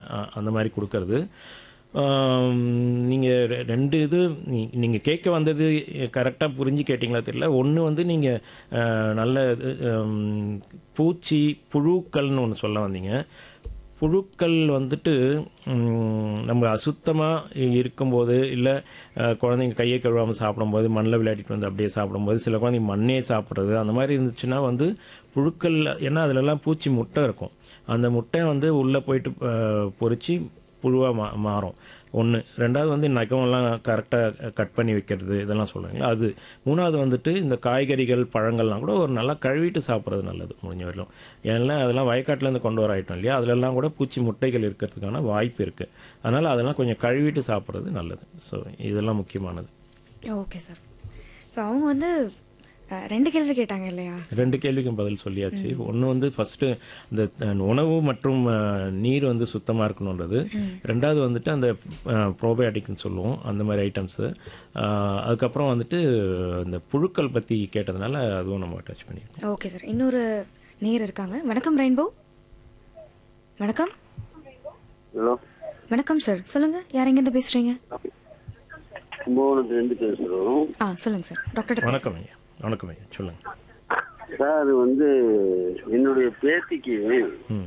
அ- அந்த மாதிரி கொடுக்கறது நீங்கள் ரெண்டு இது நீங்கள் கேட்க வந்தது கரெக்டாக புரிஞ்சு கேட்டிங்களா தெரியல ஒன்று வந்து நீங்கள் நல்ல இது, ஹம், பூச்சி புழுக்கள்னு ஒன்று சொல்ல வந்தீங்க புழுக்கள் வந்துட்டு ம், நம்ம அசுத்தமாக இருக்கும்போது இல்லை குழந்தைங்க கையை கழுவாமல் சாப்பிடும்போது மண்ணில் விளையாடிட்டு வந்து அப்படியே சாப்பிடும்போது சில குழந்தைங்க மண்ணே சாப்பிட்றது அந்த மாதிரி இருந்துச்சுன்னா வந்து புழுக்கள் ஏன்னா அதுலலாம் பூச்சி முட்டை இருக்கும் அந்த முட்டை வந்து உள்ளே போயிட்டு பொறிச்சு புழுவாக மா மாறும் ஒன்று ரெண்டாவது வந்து நகமெல்லாம் கரெக்டாக கட் பண்ணி வைக்கிறது இதெல்லாம் சொல்லுவாங்க அது மூணாவது வந்துட்டு இந்த காய்கறிகள் பழங்கள்லாம் கூட ஒரு நல்லா கழுவிட்டு சாப்பிட்றது நல்லது முடிஞ்ச வரையிலும் ஏன்னா அதெல்லாம் வயக்காட்டிலேருந்து கொண்டு வர ஐட்டம் இல்லையா அதிலெல்லாம் கூட பூச்சி முட்டைகள் இருக்கிறதுக்கான வாய்ப்பு இருக்குது அதனால் அதெல்லாம் கொஞ்சம் கழுவிட்டு சாப்பிட்றது நல்லது ஸோ இதெல்லாம் முக்கியமானது ஓகே சார் ஸோ அவங்க வந்து அஹ், ரெண்டு கேள்வி கேட்டாங்க இல்லையா ரெண்டு கேள்விக்கும் பதில் சொல்லியாச்சு ஒன்று வந்து ஃபஸ்ட்டு இந்த அஹ், உணவு மற்றும் அஹ், நீர் வந்து சுத்தமாக இருக்கணுன்றது ரெண்டாவது வந்துட்டு அந்த ப்ரோபயோட்டிக்னு சொல்லுவோம் அந்த மாதிரி ஐட்டம்ஸு அதுக்கப்புறம் வந்துட்டு இந்த புழுக்கள் பற்றி கேட்டதுனால அதுவும் நம்ம டச் பண்ணியிருக்கோம் ஓகே சார் இன்னொரு நேர் இருக்காங்க வணக்கம் ரெயின்போ வணக்கம் ஹலோ வணக்கம் சார் சொல்லுங்க யார் எங்கேருந்து பேசுறீங்க கும்பகோணத்துலேருந்து பேசுகிறோம் ஆ சொல்லுங்க சார் டாக்டர் வணக்கம் ஐயா வணக்கம் ஐயா சொல்லுங்கள் சார் வந்து என்னுடைய பேத்திக்கு ம்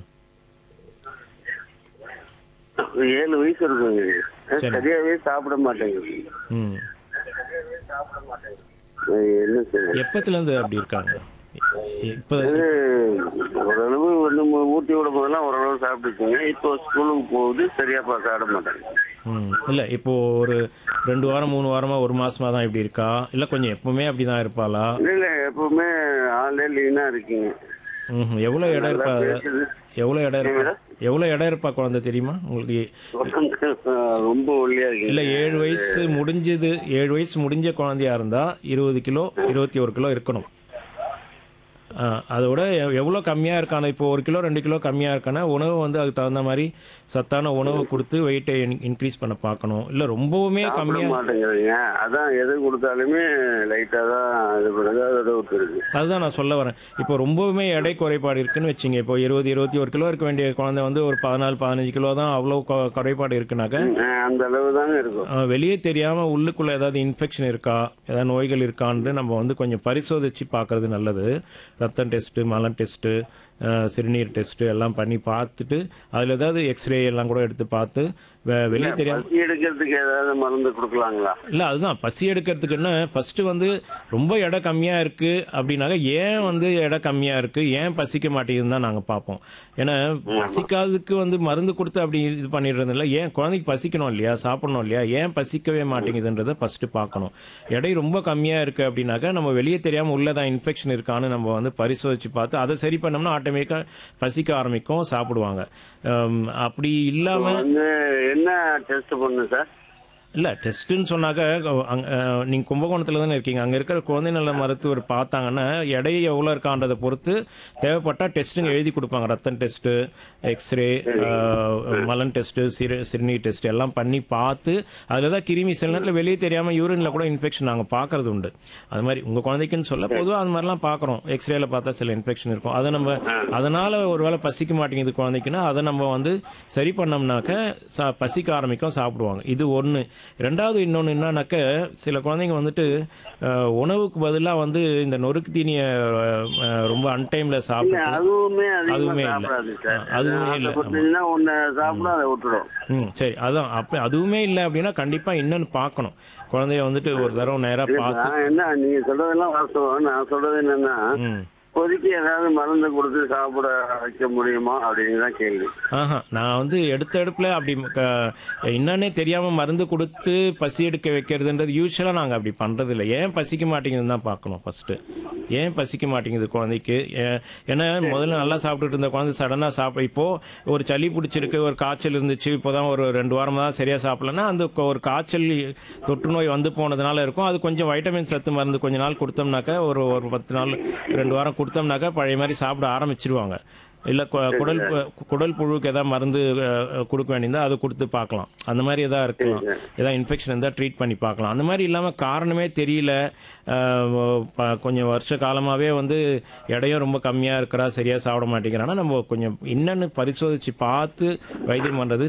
ஏழு வயசு இருக்குங்க சரி. சரியாவே சாப்பிட மாட்டேங்குது ம் அது என்ன சார் எப்பத்துலேருந்து அப்படி இருக்காங்க இப்போ அது ஓரளவு வந்து மு- ஊட்டி விடும் போதெல்லாம் ஓரளவு சாப்பிட்டுச்சுங்க இப்போ ஸ்கூலுக்கு போகுது சரியா பா சாப்பிட மாட்டேங்க ம் இல்லை இப்போ ஒரு ரெண்டு வாரம் மூணு வாரமா ஒரு மாசமா தான் இப்படி இருக்கா இல்லை கொஞ்சம் எப்பவுமே அப்படி தான் இருப்பாளா இல்ல இல்ல எப்பவுமே ஆளே லீனா இருக்கீங்க ம் எவ்வளோ இடம் இருப்பா பேசுது. எவ்வளோ இடம் இருப்பா எவ்வளோ இடம் இருப்பா குழந்தை தெரியுமா உங்களுக்கு ரொம்ப ஒல்லியா இருக்கீங்க இல்லை ஏழு வயசு முடிஞ்சது ஏழு வயசு முடிஞ்ச குழந்தையா இருந்தா இருபது கிலோ இருபத்தி ஒரு கிலோ இருக்கணும் ஆ, அதோட எவ்- எவ்வளோ கம்மியாக இருக்கான இப்போ ஒரு கிலோ ரெண்டு கிலோ கம்மியாக இருக்கானா உணவு வந்து அதுக்கு தகுந்த மாதிரி சத்தான உணவு கொடுத்து வெயிட்டை இன்க்ரீஸ் பண்ண பார்க்கணும் இல்லை ரொம்பவுமே சாப்பிட கம்மியாக மாட்டேங்கிறீங்க அதான் எது கொடுத்தாலுமே லைட்டா தான் இது பண்ணுறது அதோட விட்டுருது அதுதான் நான் சொல்ல வரேன் இப்போ ரொம்பவுமே எடை குறைபாடு இருக்குன்னு வச்சுங்க இப்போ இருபது இருபத்தி ஒரு கிலோ இருக்க வேண்டிய குழந்தை வந்து ஒரு பதினாலு பதினஞ்சு கிலோ தான் அவ்வளோ கொ- குறைபாடு இருக்குனாக்க அஹ் அந்த அளவு தாங்க இருக்கும் அஹ், வெளியே தெரியாம உள்ளுக்குள்ள ஏதாவது இன்ஃபெக்ஷன் இருக்கா ஏதாவது நோய்கள் இருக்கான்னு நம்ம வந்து கொஞ்சம் பரிசோதிச்சு பார்க்கறது நல்லது ரத்தம் டெஸ்ட்டு மலம் டெஸ்ட்டு சிறுநீர் டெஸ்ட்டு எல்லாம் பண்ணி பார்த்துட்டு அதில் ஏதாவது எக்ஸ்ரே எல்லாம் கூட எடுத்து பார்த்து வெ- வெளியே தெரியாம பசி எடுக்கிறதுக்கு ஏதாவது மருந்து கொடுக்கலாங்களா இல்லை அதுதான் பசி எடுக்கிறதுக்குன்னு ஃபர்ஸ்ட் வந்து ரொம்ப எடை கம்மியாக இருக்குது அப்படின்னாக்க ஏன் வந்து எடை கம்மியாக இருக்குது ஏன் பசிக்க மாட்டேங்குதுன்னு தான் நாங்கள் பார்ப்போம் ஏன்னா பசிக்காததுக்கு வந்து மருந்து கொடுத்து அப்படி இது பண்ணிடுறது இல்லை ஏன் குழந்தைக்கு பசிக்கணும் இல்லையா சாப்பிடணும் இல்லையா ஏன் பசிக்கவே மாட்டேங்குதுன்றதை ஃபர்ஸ்ட் பார்க்கணும் எடை ரொம்ப கம்மியாக இருக்குது அப்படின்னாக்கா நம்ம வெளியே தெரியாமல் உள்ளதான் இன்ஃபெக்ஷன் இருக்கான்னு நம்ம வந்து பரிசோதிச்சு பார்த்து அதை சரி பண்ணோம்னா ஆட்டோமேட்டிக்காக பசிக்க ஆரம்பிக்கும் சாப்பிடுவாங்க ஹம், அப்படி இல்லாமல் வந்து என்ன டெஸ்ட் பண்ணு சார் இல்லை டெஸ்ட்டுன்னு சொன்னாக்க அங்க நீங்கள் கும்பகோணத்தில் தானே இருக்கீங்க அங்கே இருக்கிற குழந்தை நல மருத்துவர் பார்த்தாங்கன்னா எடை எவ்வளோ இருக்கான்றதை பொறுத்து தேவைப்பட்டால் டெஸ்ட்டுங்க எழுதி கொடுப்பாங்க ரத்தம் டெஸ்ட்டு எக்ஸ்ரே மலன் டெஸ்ட்டு சிறு சிறுநீர் டெஸ்ட் எல்லாம் பண்ணி பார்த்து அதில் தான் கிருமி சில நேரத்தில் வெளியே தெரியாமல் யூரினில் கூட இன்ஃபெக்ஷன் நாங்கள் பார்க்கறது உண்டு அது மாதிரி உங்கள் குழந்தைக்குன்னு சொல்ல பொதுவாக அது மாதிரிலாம் பார்க்குறோம் எக்ஸ்ரேல பார்த்தா சில இன்ஃபெக்ஷன் இருக்கும் அதை நம்ம அதனால் ஒருவேளை பசிக்க மாட்டேங்குது குழந்தைக்குன்னா அதை நம்ம வந்து சரி பண்ணோம்னாக்க சா பசிக்க ஆரம்பிக்கும் சாப்பிடுவாங்க இது ஒன்று ரெண்டாவது இன்னொன்று என்னன்னாக்க சில குழந்தைங்க வந்துட்டு அஹ், உணவுக்கு பதிலாக வந்து இந்த நொறுக்கு தீனியை அஹ், ரொம்ப அன்டைமில் இல்ல சாப்பிட்டு அதுவுமே அதுவுமே அதிகமா இல்ல. சாப்பிடாது சார் ஆ, அதுவுமே இல்ல. பார்த்தீங்கன்னா ஒன்னு சாப்பிடும் அதை விட்டுடும் ம் சரி அதான் அப்போ அதுவுமே இல்லை அப்படின்னா கண்டிப்பாக என்னன்னு பார்க்கணும் குழந்தைய வந்துட்டு ஒரு தடவை நேராக பார்த்து நான் என்ன நீங்க சொல்றதெல்லாம் வாஸ்தவம் நான் சொல்றது என்னன்னா ம் இப்போதைக்கு ஏதாவது மருந்து கொடுத்து சாப்பிட வைக்க முடியுமா அப்படின்னு தான் கேள்வி ஆஹா நான் வந்து எடுத்த எடுப்பில் அப்படி க- என்னன்னே தெரியாமல் மருந்து கொடுத்து பசி எடுக்க வைக்கிறதுன்றது யூஸ்வலாக நாங்கள் அப்படி பண்ணுறது இல்லை ஏன் பசிக்க மாட்டேங்குதுன்னு தான் பார்க்கணும் ஃபஸ்ட்டு ஏன் பசிக்க மாட்டேங்குது குழந்தைக்கு ஏ- ஏன்னா முதல்ல நல்லா சாப்பிட்டுட்டு இருந்த குழந்தை சடனாக சாப்பிட இப்போது ஒரு சளி பிடிச்சிருக்கு ஒரு காய்ச்சல் இருந்துச்சு இப்போ தான் ஒரு ரெண்டு வாரமாக தான் சரியாக சாப்பிடலன்னா அந்த கொ- ஒரு காய்ச்சல் தொற்று நோய் வந்து போனதுனால இருக்கும் அது கொஞ்சம் வைட்டமின் சத்து மருந்து கொஞ்ச நாள் கொடுத்தோம்னாக்கா ஒரு ஒரு பத்து நாள் ரெண்டு வாரம் கொடுத்தோம்னாக்கா பழைய மாதிரி சாப்பிட ஆரம்பிச்சிருவாங்க இல்லை குடல் பு- குடல் புழுக்கு ஏதாவது மருந்து அஹ், அஹ், கொடுக்க வேண்டியிருந்தா அதை கொடுத்து பார்க்கலாம் அந்த மாதிரி எதாவது இருக்கலாம் ஏதாவது இன்ஃபெக்ஷன் இருந்தால் ட்ரீட் பண்ணி பார்க்கலாம் அந்த மாதிரி இல்லாமல் காரணமே தெரியல அஹ், ப- கொஞ்சம் வருஷ காலமாகவே வந்து எடையும் ரொம்ப கம்மியாக இருக்கிறா சரியாக சாப்பிட மாட்டேங்கிறான்னா நம்ம கொஞ்சம் என்னன்னு பரிசோதித்து பார்த்து வைத்தியம் பண்ணுறது